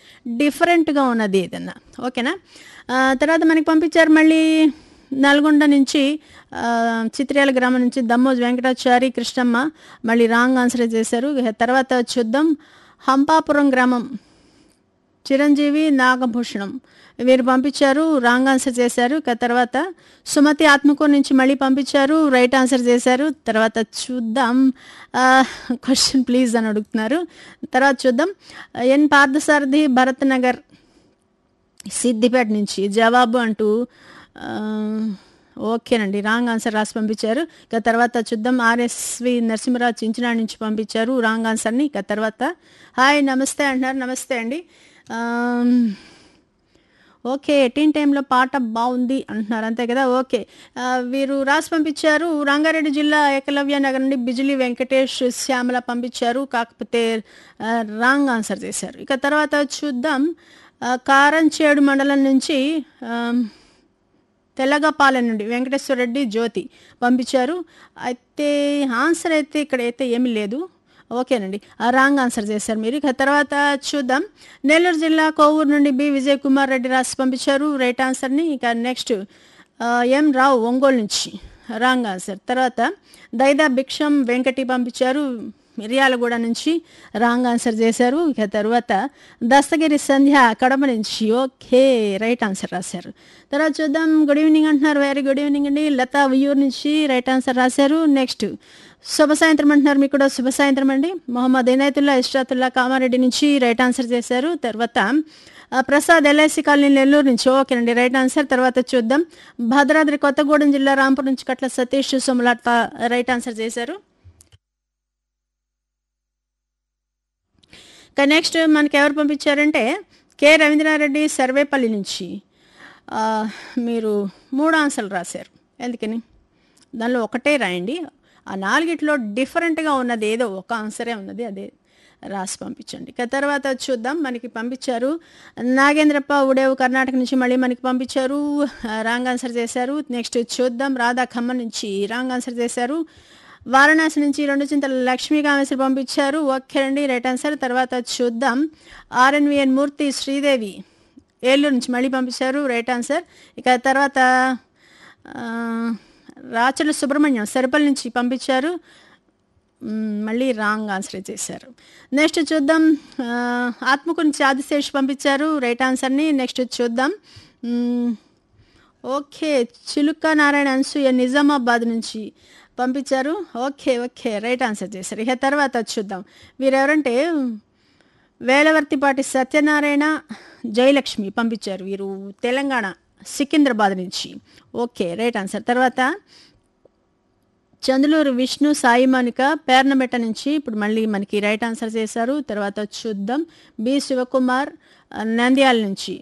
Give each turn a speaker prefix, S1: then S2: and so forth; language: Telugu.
S1: డిఫరెంట్గా ఉన్నది ఏదన్నా ఓకేనా ఆ, తర్వాత మనకి పంపించారు మళ్ళీ నల్గొండ నుంచి ఆ, చిత్ర్యాల గ్రామం నుంచి దమ్మోజ్ వెంకటాచారి కృష్ణమ్మ మళ్ళీ రాంగ్ ఆన్సర్ చేశారు ఇక తర్వాత చూద్దాం హంపాపురం గ్రామం చిరంజీవి నాగభూషణం వీరు పంపించారు రాంగ్ ఆన్సర్ చేశారు ఇక తర్వాత సుమతి ఆత్మకూరు నుంచి మళ్ళీ పంపించారు రైట్ ఆన్సర్ చేశారు తర్వాత చూద్దాం క్వశ్చన్ ప్లీజ్ అని అడుగుతున్నారు తర్వాత చూద్దాం ఎన్ పార్థసారథి భరత్ నగర్ సిద్దిపేట నుంచి జవాబు అంటూ ఆ, ఓకేనండి రాంగ్ ఆన్సర్ రాసి పంపించారు ఇక తర్వాత చూద్దాం ఆర్ఎస్వి నరసింహరావు చించినాడు నుంచి పంపించారు రాంగ్ ఆన్సర్ని ఇక తర్వాత హాయ్ నమస్తే అంటున్నారు నమస్తే అండి ఆమ్, ఓకే ఎయిటీన్ టైంలో పాట బాగుంది అంటున్నారు అంతే కదా ఓకే ఆ, వీరు రాసి పంపించారు రంగారెడ్డి జిల్లా ఏకలవ్య నగర్ నుండి బిజిలీ వెంకటేష్ శ్యామల పంపించారు కాకపోతే ఆ, రాంగ్ ఆన్సర్ చేశారు ఇక తర్వాత చూద్దాం ఆ, కారంచేడు మండలం నుంచి ఆమ్, తెల్లగపాలెం నుండి వెంకటేశ్వర రెడ్డి జ్యోతి పంపించారు అయితే ఆన్సర్ అయితే ఇక్కడ అయితే ఏమీ లేదు ఓకేనండి ఆ రాంగ్ ఆన్సర్ చేశారు మీరు ఇక తర్వాత చూద్దాం నెల్లూరు జిల్లా కోవూరు నుండి బి విజయ్ కుమార్ రెడ్డి రాసి పంపించారు రైట్ ఆన్సర్ని ఇక నెక్స్ట్ ఆ, ఎం రావు ఒంగోలు నుంచి రాంగ్ ఆన్సర్ తర్వాత దైదా భిక్షం వెంకటి పంపించారు మిర్యాలగూడ నుంచి రాంగ్ ఆన్సర్ చేశారు ఇక తర్వాత దస్తగిరి సంధ్య కడప నుంచి ఓకే రైట్ ఆన్సర్ రాశారు తర్వాత చూద్దాం గుడ్ ఈవినింగ్ అంటున్నారు వెరీ గుడ్ ఈవినింగ్ అండి లతా ఉయ్యూరు నుంచి రైట్ ఆన్సర్ రాశారు నెక్స్ట్ శుభ సాయంత్రం అంటున్నారు మీకు కూడా శుభ సాయంత్రం అండి మొహమ్మద్ ఇనాయతుల్లా ఇష్రాతుల్లా కామారెడ్డి నుంచి రైట్ ఆన్సర్ చేశారు తర్వాత ఆ, ప్రసాద్ ఎల్ఐసి కాలనీ నెల్లూరు నుంచి ఓకేనండి రైట్ ఆన్సర్ తర్వాత చూద్దాం భద్రాద్రి కొత్తగూడెం జిల్లా రాంపూర్ నుంచి కట్ల సతీష్ సోమలత రైట్ ఆన్సర్ చేశారు ఇక నెక్స్ట్ మనకి ఎవరు పంపించారంటే కె రవీంద్రారెడ్డి సర్వేపల్లి నుంచి ఆ, మీరు మూడు ఆన్సర్లు రాశారు ఎందుకని దానిలో ఒకటే రాయండి ఆ నాలుగిట్లో డిఫరెంట్గా ఉన్నది ఏదో ఒక ఆన్సరే ఉన్నది అదే రాసి పంపించండి ఇక తర్వాత చూద్దాం మనకి పంపించారు నాగేంద్రప్ప ఉడేవు కర్ణాటక నుంచి మళ్ళీ మనకి పంపించారు ఆ, రాంగ్ ఆన్సర్ చేశారు నెక్స్ట్ చూద్దాం రాధా ఖమ్మం నుంచి రాంగ్ ఆన్సర్ చేశారు వారణాసి నుంచి రెండు చింతల లక్ష్మీ కామేశ్వరి పంపించారు ఓకే అండి రైట్ ఆన్సర్ తర్వాత చూద్దాం ఆర్ఎన్విఎన్ మూర్తి శ్రీదేవి ఏలూరు నుంచి మళ్ళీ పంపించారు రైట్ ఆన్సర్ ఇక తర్వాత ఆ, రాచల సుబ్రహ్మణ్యం సరిపల్లి నుంచి పంపించారు మ్, మళ్ళీ రాంగ్ ఆన్సర్ చేశారు నెక్స్ట్ చూద్దాం ఆ, ఆత్మకు నుంచి ఆదిశేష్ పంపించారు రైట్ ఆన్సర్ని నెక్స్ట్ చూద్దాం మ్, ఓకే చిలుక నారాయణ అన్సూయ నిజామాబాద్ నుంచి పంపించారు ఓకే ఓకే రైట్ ఆన్సర్ చేశారు ఇక తర్వాత చూద్దాం వీరెవరంటే వేలవర్తిపాటి సత్యనారాయణ జయలక్ష్మి పంపించారు వీరు తెలంగాణ సికింద్రాబాద్ నుంచి ఓకే రైట్ ఆన్సర్ తర్వాత చందులూరు విష్ణు సాయి మౌనిక పేర్నమెట్ట నుంచి ఇప్పుడు మళ్ళీ మనకి రైట్ ఆన్సర్ చేశారు తర్వాత చూద్దాం బి శివకుమార్ ఆ, నంద్యాల నుంచి